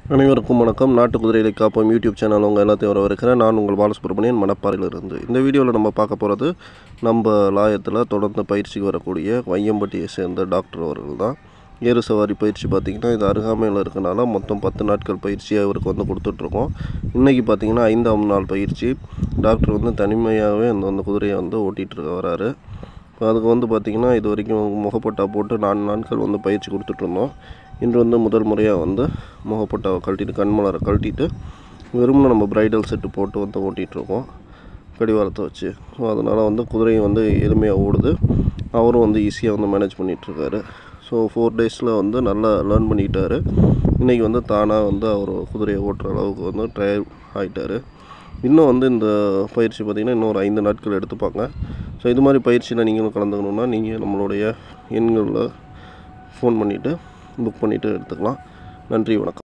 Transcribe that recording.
அனைவருக்கும் வணக்கம் நாட்டு குதிரைகளை காப்போம் யூடியூப் சேனல் உங்கள் எல்லாத்தையும் வரவேற்கிறேன் நான் உங்கள் பாலசுப்ரமணியன் மணப்பாறையிலிருந்து இந்த வீடியோவில் நம்ம பார்க்க போகிறது நம்ம லாயத்தில் தொடர்ந்து பயிற்சிக்கு வரக்கூடிய வையம்பட்டியை சேர்ந்த டாக்டர் அவர்கள் தான் ஏறு சவாரி பயிற்சி பார்த்திங்கன்னா இது அருகாமையில் இருக்கனால மொத்தம் பத்து நாட்கள் பயிற்சியாக இவருக்கு வந்து கொடுத்துட்ருக்கோம் இன்றைக்கி பார்த்திங்கன்னா ஐந்தாம் நாள் பயிற்சி டாக்டர் வந்து தனிமையாகவே அந்த அந்த குதிரையை வந்து ஓட்டிகிட்டு இருக்க வராரு இப்போ அதுக்கு வந்து பார்த்திங்கன்னா இது வரைக்கும் முகப்பட்டா போட்டு நாலு நாட்கள் வந்து பயிற்சி கொடுத்துட்ருந்தோம் இன்று வந்து முதல் முறையாக வந்து முகப்பட்டாவை கழட்டிட்டு கண்மலரை கழட்டிட்டு வெறும்னு நம்ம பிரைடல் செட்டு போட்டு வந்து ஓட்டிகிட்ருக்கோம் கடிவாளத்தை வச்சு ஸோ அதனால் வந்து குதிரையும் வந்து எளிமையாக ஓடுது அவரும் வந்து ஈஸியாக வந்து மேனேஜ் பண்ணிகிட்ருக்காரு ஸோ ஃபோர் டேஸில் வந்து நல்லா லேர்ன் பண்ணிக்கிட்டாரு இன்றைக்கி வந்து தானாக வந்து அவர் குதிரையை ஓட்டுற அளவுக்கு வந்து ட்ரையல் ஆகிட்டார் இன்னும் வந்து இந்த பயிற்சி பார்த்திங்கன்னா இன்னும் ஒரு ஐந்து நாட்கள் எடுத்துப்பாங்க ஸோ இது மாதிரி பயிற்சியில் நீங்களும் கலந்துக்கணுன்னா நீங்கள் நம்மளுடைய எண்களில் ஃபோன் பண்ணிவிட்டு புக் பண்ணிவிட்டு எடுத்துக்கலாம் நன்றி வணக்கம்